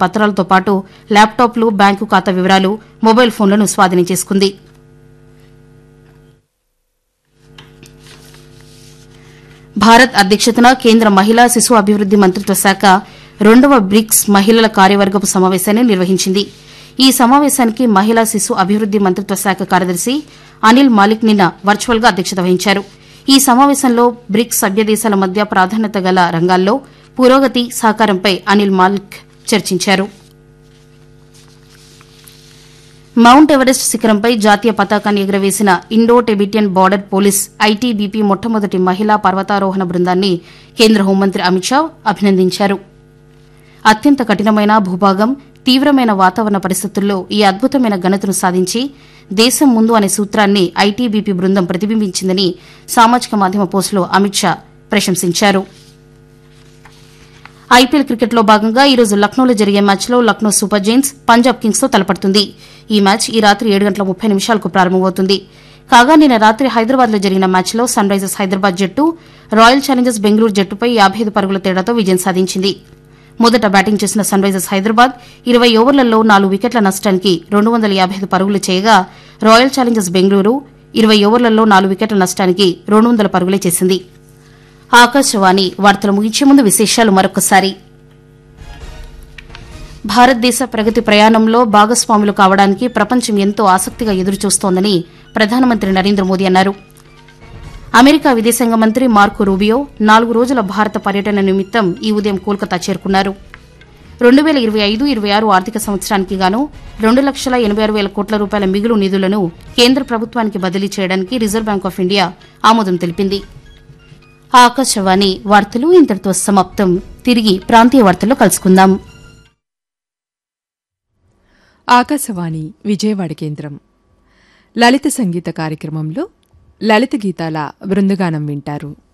పత్రాలతో పాటు ల్యాప్టాప్లు బ్యాంకు ఖాతా వివరాలు మొబైల్ ఫోన్లను స్వాధీనం చేసుకుంది భారత్ అధ్యక్షతన కేంద్ర మహిళా శిశు అభివృద్ది మంత్రిత్వ శాఖ రెండవ బ్రిక్స్ మహిళల కార్యవర్గపు సమావేశాన్ని నిర్వహించింది ఈ సమావేశానికి మహిళా శిశు అభివృద్ది మంత్రిత్వ శాఖ కార్యదర్శి అనిల్ మాలిక్ నిన్న వర్చువల్ గా అధ్యక్షత వహించారు ఈ సమావేశంలో బ్రిక్స్ సభ్య దేశాల మధ్య ప్రాధాన్యత గల రంగాల్లో పురోగతి సహకారంపై అనిల్ మాలిక్ చర్చించారు మౌంట్ ఎవరెస్ట్ శిఖరంపై జాతీయ పతాకాన్ని ఎగురవేసిన Indo Tibetan border police ITBP మొట్టమొదటి మహిళా పర్వతారోహణ బృందాన్ని కేంద్ర హోంమంత్రి అమిత్ షా అభినందించారు అత్యంత కఠినమైన భూభాగం తీవ్రమైన వాతావరణ పరిస్థితుల్లో ఈ అద్భుతమైన ఘనతను సాధించి దేశం ముందు అనే సూత్రాన్ని ఐటీబీపీ బృందం ప్రతిబింబించిందని సామాజిక మాధ్యమ పోస్టులో అమిత్ షా ప్రశంసించారు ఐపీఎల్ క్రికెట్లో భాగంగా ఈ రోజు లక్నోలో జరిగే మ్యాచ్లో Lucknow Super Giants Punjab Kings తో తలపడుతుంది ఈ మ్యాచ్ ఈ రాత్రి ఏడు గంటల ముప్పై నిమిషాలకు ప్రారంభమవుతుంది కాగా నిన్న రాత్రి హైదరాబాద్ లో జరిగిన మ్యాచ్లో సన్ రైజర్స్ హైదరాబాద్ జట్టు రాయల్ ఛాలెంజర్స్ బెంగళూరు జట్టుపై యాబై ఐదు పరుగుల తేడాతో విజయం సాధించింది మొదట బ్యాటింగ్ చేసిన సన్ రైజర్స్ హైదరాబాద్ ఇరవై ఓవర్లలో నాలుగు వికెట్ల నష్టానికి రెండు వందల యాబై ఐదు పరుగులు చేయగా రాయల్ ఛాలెంజర్స్ బెంగళూరు ఇరవై ఓవర్లలో నాలుగు వికెట్ల నష్టానికి రెండు వందల పరుగులే చేసింది ఆకాశవాణి వార్తలు ముగించే ముందు విశేషాలు మరొకసారి భారతదేశ ప్రగతి ప్రయాణంలో భాగస్వాములు కావడానికి ప్రపంచం ఎంతో ఆసక్తిగా ఎదురుచూస్తోందని ప్రధానమంత్రి నరేంద్ర మోదీ అన్నారు అమెరికా విదేశాంగ మంత్రి మార్కో రూబియో నాలుగు రోజుల భారత పర్యటన నిమిత్తం ఈ ఉదయం కోల్కతా చేరుకున్నారు రెండు వేల ఇరవై ఐదు ఇరవై ఆరు ఆర్థిక సంవత్సరానికి గాను రెండు లక్షల ఎనబై ఆరు వేల కోట్ల రూపాయల మిగులు నిధులను కేంద్ర ప్రభుత్వానికి బదిలీ చేయడానికి రిజర్వ్ బ్యాంక్ ఆఫ్ ఇండియా ఆమోదం తెలిపింది ఆకాశవాణి వార్తలు ఇంతటితో సమాప్తం తిరిగి ప్రాంతీయ వార్తల్లో కలుసుకుందాం ఆకాశవాణి విజయవాడ కేంద్రం లలిత సంగీత కార్యక్రమంలో లలిత గీతాల బృందగానం వింటారు